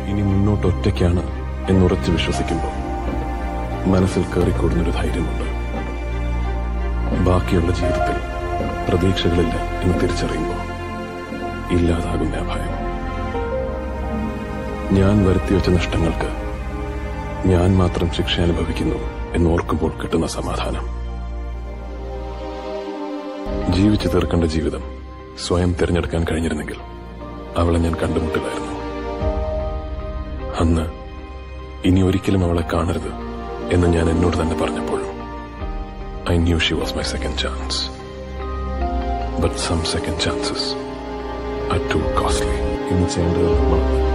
ഇനി മുന്നോട്ട് ഒറ്റയ്ക്കാണ് എന്നുറച്ചു വിശ്വസിക്കുമ്പോൾ മനസ്സിൽ കയറിക്കൂടുന്നൊരു ധൈര്യമുണ്ട് ബാക്കിയുള്ള ജീവിതത്തിൽ പ്രതീക്ഷകളില്ല എന്ന് തിരിച്ചറിയുമ്പോൾ ഇല്ലാതാകുന്ന ആ ഭയം ഞാൻ വരുത്തിവെച്ച നഷ്ടങ്ങൾക്ക് ഞാൻ മാത്രം ശിക്ഷ അനുഭവിക്കുന്നു എന്നോർക്കുമ്പോൾ കിട്ടുന്ന സമാധാനം ജീവിച്ചു തീർക്കേണ്ട ജീവിതം സ്വയം തിരഞ്ഞെടുക്കാൻ കഴിഞ്ഞിരുന്നെങ്കിൽ അവളെ ഞാൻ കണ്ടുമുട്ടില്ലായിരുന്നു അന്ന് ഇനി ഒരിക്കലും അവളെ കാണരുത് എന്ന് ഞാൻ എന്നോട് തന്നെ പറഞ്ഞപ്പോഴും I knew she was my second chance but some second chances are too costly ഇനി ചെയ്യേണ്ടത് നമ്മൾ